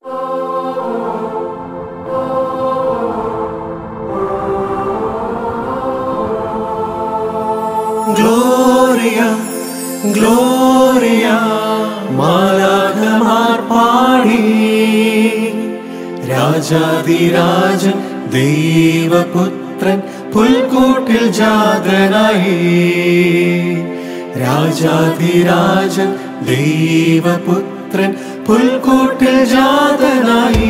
Gloria Gloria മാലാഖമാർ പാടി രാജാതിരാജൻ ദൈവപുത്രൻ പുൽക്കൂട്ടിൽ ജാതനായി രാജാതിരാജൻ ദൈവപുത്രൻ പുൽക്കൂട്ടിൽ ജാതനായി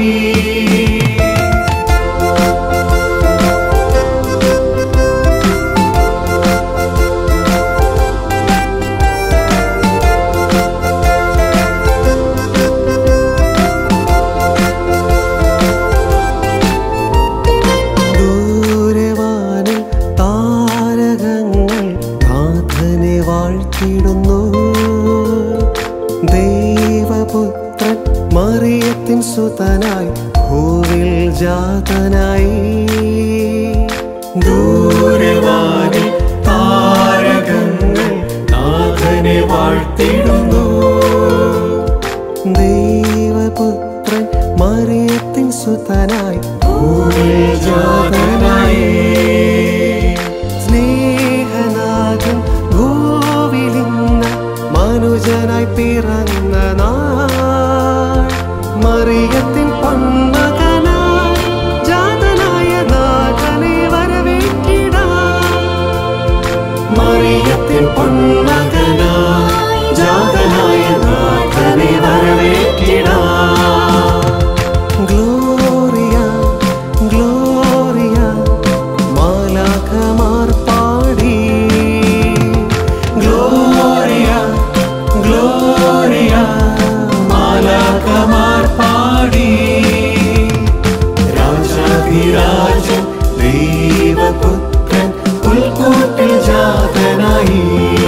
ദൂരവാനിൽ താരകങ്ങൾ നാഥനെ വാഴ്ത്തിടുന്നു ദൈവപുത്രൻ മറിയത്തിൻ സുതനായി ഭൂവിൽ ജാതനായി ദൂരവാനിൽ താരകങ്ങൾ നാഥനെ വാഴ്ത്തിടുന്നു ദൈവപുത്രൻ മറിയത്തിൻ സുതനായി ഭൂമിൽ ജാതനായി സ്നേഹനാഥൻ ഭൂവിലിന്ന് മനുജനായി പിറന്ന നാൾ മറിയത്തിൻ പൊന്മകനായി ജാതനായ നാഥനെ വരവേറ്റിടാം മറിയത്തിൻ പൊന്മകനായി ജാതനായ നാഥനെ വരവേറ്റിടാം ഗ്ലോറിയ ഗ്ലോറിയ മാലാഖമാർ പാടി ഗ്ലോറിയ ഗ്ലോറിയ മാലാഖമാർ പാടി രാജാധിരാജൻ ദൈവപുത്രൻ പുൽക്കൂട്ടിൽ ജാതനായി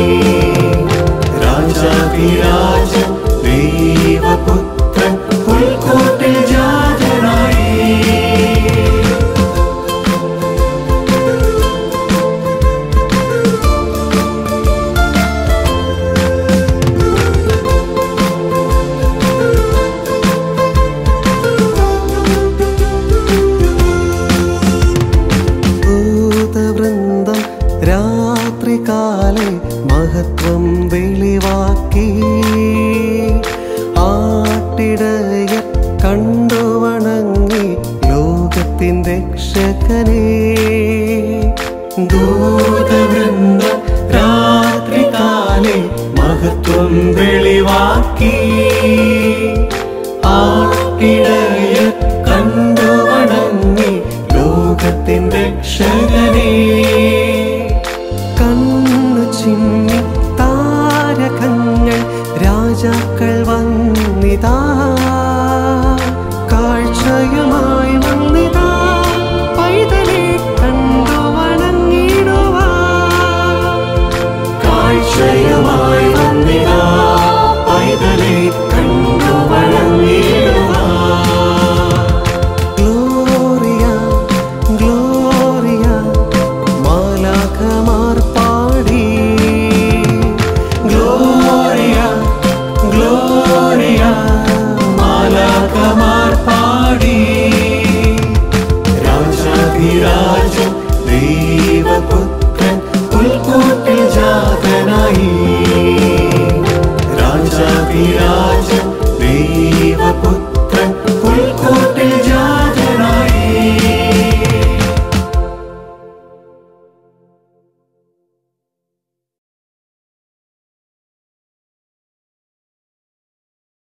രാജാധിരാജൻ ദൈവപുത്രൻ പുൽക്കൂട്ടിൽ ജാതനായി ഭൂതവൃന്ദം രാത്രികാലെ മഹത്വം വെളിവാക്കി ആട്ടിടയ കണ്ടു വണങ്ങി ലോകത്തിൻ രക്ഷകനെ ദൂതവൃന്ദം രാത്രികാലെ മഹത്വം വെളിവാക്കി ആട്ടിടയ കണ്ടു വണങ്ങി ലോകത്തിൻ രക്ഷകനെ കണ്ണു ചിമ്മി താരകങ്ങൾ രാജാക്കൾ വന്നിതാ കാഴ്ചയുമായി വന്നിതാ പൈതലെ കണ്ടു വണങ്ങിടുവാ കാഴ്ചയുമായി വന്നിതാ